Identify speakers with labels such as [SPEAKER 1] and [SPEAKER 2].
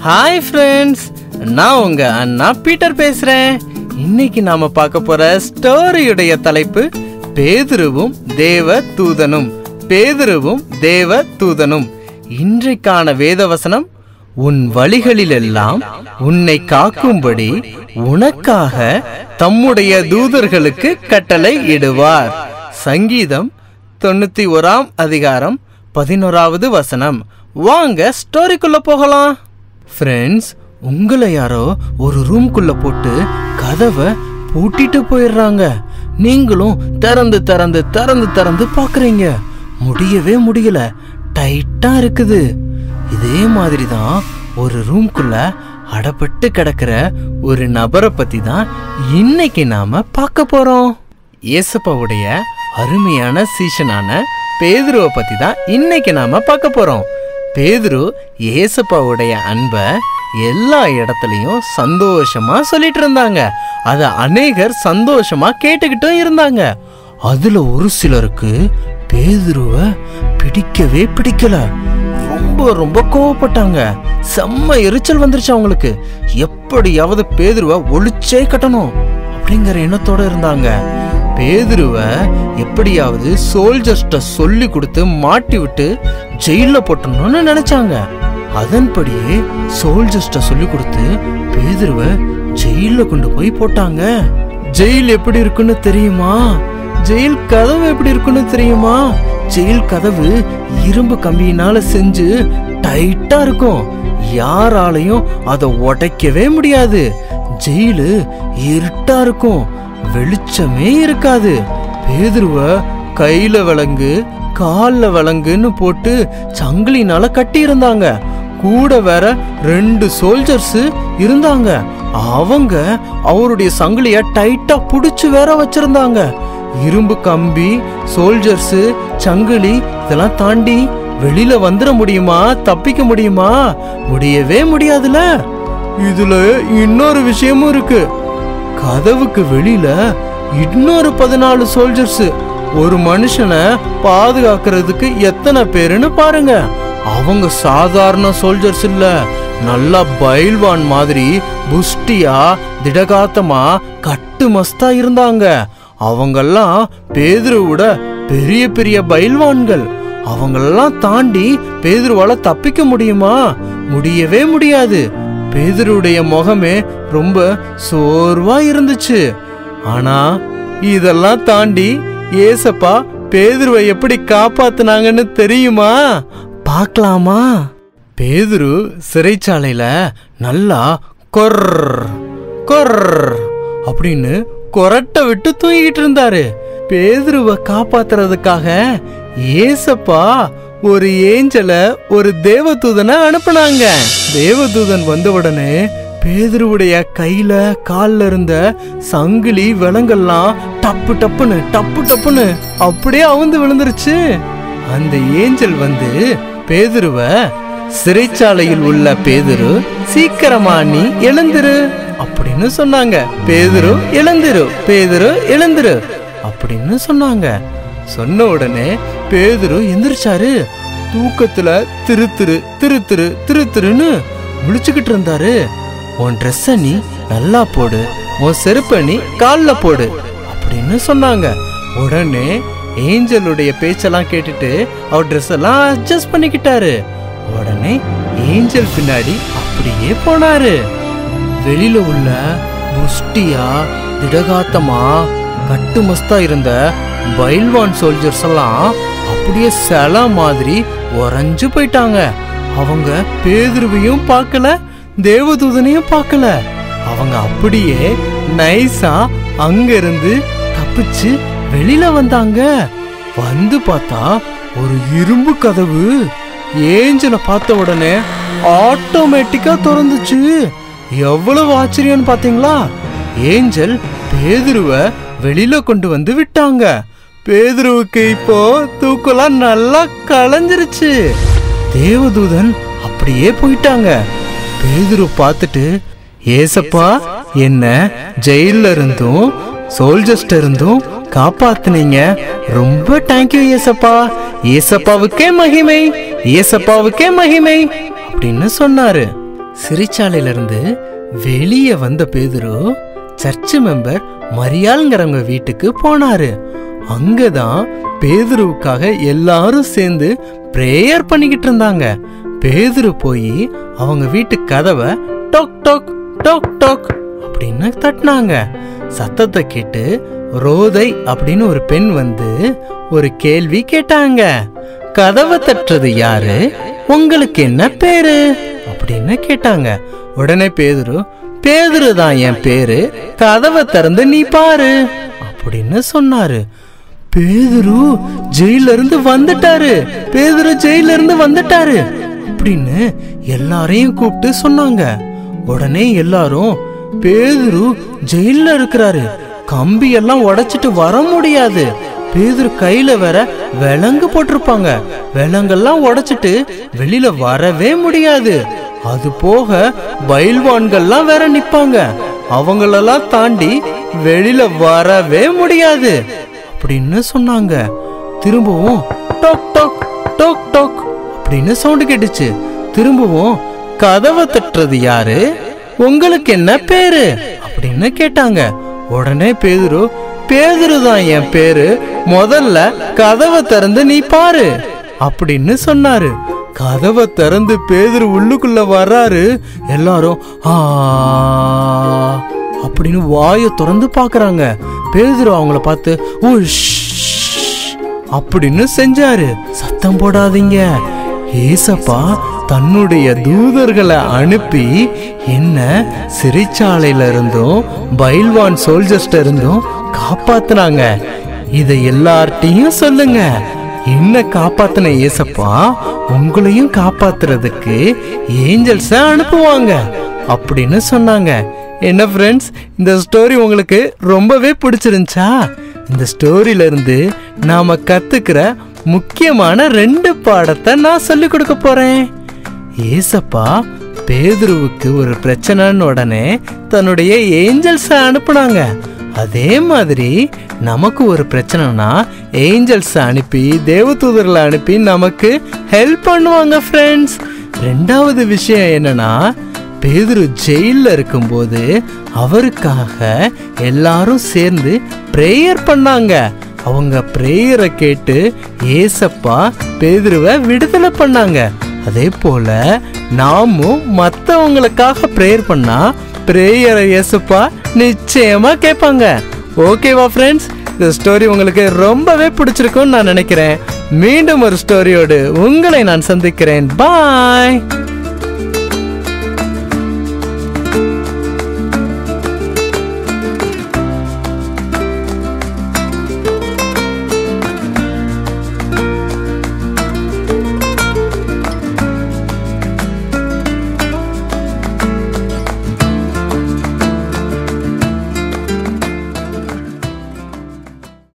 [SPEAKER 1] hi friends நான் உங்க அண்ணா Peter பேசுறேன் இன்னைக்கு நாம பார்க்க போற ஸ்டோரியுடைய தலைப்பு பேதுருவும் தேவ தூதனும் பேதுருவும் தேவ தூதனும் இன்றைக்கான வேதவசனம் உன் வழிகளிலெல்லாம் உன்னை காக்கும்படி உனக்காக தம்முடைய தூதர்களுக்கு கட்டளை இடுவார் சங்கீதம் தொண்ணூத்தி ஓராம் அதிகாரம் பதினோராவது வசனம் வாங்க ஸ்டோரிக்குள்ள போகலாம் ஃப்ரெண்ட்ஸ் உங்களை யாரோ ஒரு ரூம்குள்ள போட்டு கதவை பூட்டிட்டு போயிடுறாங்க நீங்களும் திறந்து திறந்து திறந்து திறந்து பாக்குறீங்க முடியவே முடியல டைட்டா இருக்குது இதே மாதிரி தான் ஒரு ரூம்குள்ள அடப்பட்டு கிடக்கிற ஒரு நபரை பத்தி தான் இன்னைக்கு நாம பார்க்க போறோம் இயேசப்பாவுடைய அருமையான சீஷனான பேதுருவை பத்தி தான் இன்னைக்கு நாம பார்க்க போறோம் பேதுரு இயேசப்பாவுடைய அன்பை எல்லா இடத்துலயும் சந்தோஷமா சொல்லிட்டு இருந்தாங்க அத அநேகர் சந்தோஷமா கேட்டுக்கிட்டும் இருந்தாங்க அதுல ஒரு சிலருக்கு பேதுருவை பிடிக்கவே பிடிக்கல ரொம்ப ரொம்ப கோவப்பட்டாங்க செம்ம எரிச்சல் வந்துருச்சு அவங்களுக்கு எப்படியாவது பேதுருவை ஒளிச்சே கட்டணும் அப்படிங்கிற எண்ணத்தோட இருந்தாங்க பேதுருவ எப்படியாவது சோல்ஜர்ஸ்ட சொல்லி கொடுத்து மாட்டி விட்டு ஜெயில போட்டணும்னு நினைச்சாங்க அதன்படியே சோல்ஜர்ஸ்ட சொல்லி கொடுத்து பேதுருவ ஜெயில கொண்டு போய் போட்டாங்க ஜெயில் எப்படி இருக்குன்னு தெரியுமா ஜெயில் கதவு எப்படி இருக்குன்னு தெரியுமா ஜெயில் கதவு இரும்பு கம்பியினால செஞ்சு டைட்டா இருக்கும் யாராலையும் அதை உடைக்கவே முடியாது ஜெயிலு இருட்டா இருக்கும் வெளிச்சமே இருக்காது பேதுருவ கையில விலங்கு கால்ல விலங்குன்னு போட்டு சங்கிலினால கட்டி இருந்தாங்க கூட வேற ரெண்டு சோல்ஜர்ஸ் இருந்தாங்க அவங்க அவருடைய சங்கிலிய டைட்டா புடிச்சு வேற வச்சிருந்தாங்க இரும்பு கம்பி சோல்ஜர்ஸ் சங்கிலி இதெல்லாம் தாண்டி வெளியில வந்துட முடியுமா தப்பிக்க முடியுமா முடியவே முடியாதுல இதுல இன்னொரு விஷயமும் இருக்கு கதவுக்கு வெளியில இன்னொரு பதினாலு சோல்ஜர்ஸ் ஒரு மனுஷனை பாதுகாக்கிறதுக்கு எத்தனை பேருன்னு பாருங்க அவங்க சாதாரண சோல்ஜர்ஸ் இல்ல நல்லா பைல்வான் மாதிரி புஷ்டியா திடகாத்தமா கட்டு மஸ்தா இருந்தாங்க அவங்கெல்லாம் பேதுருவோட பெரிய பெரிய பைல்வான்கள் அவங்களெல்லாம் தாண்டி பேதுருவால தப்பிக்க முடியுமா முடியவே முடியாது பேதுருடைய முகமே ரொம்ப சோர்வா இருந்துச்சு ஆனா இதெல்லாம் தாண்டி ஏசப்பா பேதுருவை எப்படி காப்பாத்துனாங்கன்னு தெரியுமா பார்க்கலாமா பேதுரு சிறைச்சாலையில நல்லா கொர் கொர் அப்படின்னு கொரட்டை விட்டு தூங்கிட்டு இருந்தாரு பேதுருவை காப்பாத்துறதுக்காக ஏசப்பா ஒரு ஏஞ்சல ஒரு தேவதூதனை அனுப்புனாங்க தேவதூதன் வந்த உடனே பேதுருவுடைய கையில கால்ல இருந்த சங்கிலி விலங்கெல்லாம் டப்பு டப்புன்னு டப்பு டப்புன்னு அப்படியே அவுந்து விழுந்துருச்சு அந்த ஏஞ்சல் வந்து பேதுருவ சிறைச்சாலையில் உள்ள பேதுரு சீக்கிரமா நீ எழுந்திரு அப்படின்னு சொன்னாங்க பேதுரு எழுந்திரு பேதுரு எழுந்திரு அப்படின்னு சொன்னாங்க சொன்ன உடனே பேதுரு எந்திரிச்சாரு தூக்கத்துல திரு திரு திரு திரு திரு திருன்னு முழிச்சுக்கிட்டு இருந்தாரு உன் ட்ரெஸ்ஸ நீ நல்லா போடு உன் செருப்ப நீ கால்ல போடு அப்படின்னு சொன்னாங்க உடனே ஏஞ்சலுடைய பேச்செல்லாம் கேட்டுட்டு அவர் ட்ரெஸ் எல்லாம் அட்ஜஸ்ட் பண்ணிக்கிட்டாரு உடனே ஏஞ்சல் பின்னாடி அப்படியே போனாரு வெளியில உள்ள புஷ்டியா திடகாத்தமா கட்டுமஸ்தா இருந்த பைல்வான் சோல்ஜர்ஸ் எல்லாம் அப்படியே சில மாதிரி உறைஞ்சு போயிட்டாங்க அவங்க பேதுருவையும் பார்க்கல தேவதூதனையும் பார்க்கல அவங்க அப்படியே நைஸா அங்க இருந்து தப்பிச்சு வெளியில வந்தாங்க வந்து பார்த்தா ஒரு இரும்பு கதவு ஏஞ்சல பார்த்த உடனே ஆட்டோமேட்டிக்கா திறந்துச்சு எவ்வளவு ஆச்சரியம்னு பாத்தீங்களா ஏஞ்சல் பேதுருவ வெளியில கொண்டு வந்து விட்டாங்க பேதுருவுக்கு இப்போ தூக்கெல்லாம் நல்லா களைஞ்சிருச்சு தேவதூதன் அப்படியே போயிட்டாங்க பேதுரு பார்த்துட்டு ஏசப்பா என்ன ஜெயில இருந்தும் சோல்ஜர்ஸ்ட இருந்தும் காப்பாத்துனீங்க ரொம்ப தேங்க்யூ ஏசப்பா ஏசப்பாவுக்கே மகிமை ஏசப்பாவுக்கே மகிமை அப்படின்னு சொன்னாரு சிறைச்சாலையிலிருந்து வெளியே வந்த பேதுரு சர்ச் மெம்பர் மரியாள்ங்கிறவங்க வீட்டுக்கு போனாரு அங்கதான் பேதுருவுக்காக எல்லாரும் சேர்ந்து பிரேயர் பண்ணிக்கிட்டு இருந்தாங்க பேதுரு போய் அவங்க வீட்டு கதவை டோக் டோக் டோக் டோக் அப்படின்னு தட்டினாங்க சத்தத்தை கேட்டு ரோதை அப்படின்னு ஒரு பெண் வந்து ஒரு கேள்வி கேட்டாங்க கதவை தட்டுறது யாரு உங்களுக்கு என்ன பேரு அப்படின்னு கேட்டாங்க உடனே பேதுரு பேதுரு தான் என் பேரு கதவை திறந்து நீ பாரு அப்படின்னு சொன்னாரு பேதுரு ஜெயில இருந்து வந்துட்டாரு பேதுரு ஜெயில இருந்து வந்துட்டாரு அப்படின்னு எல்லாரையும் கூப்பிட்டு சொன்னாங்க உடனே எல்லாரும் பேதுரு ஜெயில இருக்கிறாரு கம்பி எல்லாம் உடைச்சிட்டு வர முடியாது பேதுரு கையில வேற விலங்கு போட்டிருப்பாங்க விலங்கெல்லாம் உடைச்சிட்டு வெளியில வரவே முடியாது அது போக பயில்வான்கள்லாம் வேற நிப்பாங்க அவங்களெல்லாம் தாண்டி வெளியில வரவே முடியாது அப்படின்னு சொன்னாங்க திரும்பவும் டோக் டோக் டோக் டோக் அப்படின்னு சவுண்டு கேட்டுச்சு திரும்பவும் கதவை தட்டுறது யாரு உங்களுக்கு என்ன பேரு அப்படின்னு கேட்டாங்க உடனே பேதுரு பேதுரு தான் என் பேரு முதல்ல கதவை திறந்து நீ பாரு அப்படின்னு சொன்னாரு கதவை திறந்து பேதுரு உள்ளுக்குள்ள வர்றாரு எல்லாரும் ஆ அப்படின்னு வாயை திறந்து பார்க்கறாங்க பேதுரு அவங்கள பார்த்து உஷ் அப்படின்னு செஞ்சாரு சத்தம் போடாதீங்க ஏசப்பா தன்னுடைய தூதர்களை அனுப்பி என்ன சிறைச்சாலையில இருந்தும் பைல்வான் சோல்ஜர்ஸ்ட இருந்தும் காப்பாத்துனாங்க இதை எல்லார்ட்டையும் சொல்லுங்க என்ன காப்பாத்தின ஏசப்பா உங்களையும் காப்பாத்துறதுக்கு ஏஞ்சல்ஸ அனுப்புவாங்க அப்படின்னு சொன்னாங்க என்ன ஃப்ரெண்ட்ஸ் இந்த ஸ்டோரி உங்களுக்கு ரொம்பவே பிடிச்சிருந்துச்சா இந்த ஸ்டோரியில இருந்து நாம கத்துக்கிற முக்கியமான ரெண்டு பாடத்தை நான் சொல்லி கொடுக்க போறேன் ஏசப்பா பேதுருவுக்கு ஒரு பிரச்சனைன்னு உடனே தன்னுடைய ஏஞ்சல்ஸை அனுப்புனாங்க அதே மாதிரி நமக்கு ஒரு பிரச்சனைனா ஏஞ்சல்ஸ் அனுப்பி தேவதூதர்களை அனுப்பி நமக்கு ஹெல்ப் பண்ணுவாங்க ஃப்ரெண்ட்ஸ் ரெண்டாவது விஷயம் என்னன்னா பேதுரு ஜெயிலில் இருக்கும்போது அவருக்காக எல்லாரும் சேர்ந்து ப்ரேயர் பண்ணாங்க அவங்க ப்ரேயரை கேட்டு ஏசப்பா பேதுருவை விடுதலை பண்ணாங்க அதே போல நாமும் மற்றவங்களுக்காக ப்ரேயர் பண்ணா ப்ரேயரை ஏசப்பா நிச்சயமா கேட்பாங்க ஓகேவா ஃப்ரெண்ட்ஸ் இந்த ஸ்டோரி உங்களுக்கு ரொம்பவே பிடிச்சிருக்கும்னு நான் நினைக்கிறேன் மீண்டும் ஒரு ஸ்டோரியோடு உங்களை நான் சந்திக்கிறேன் பாய்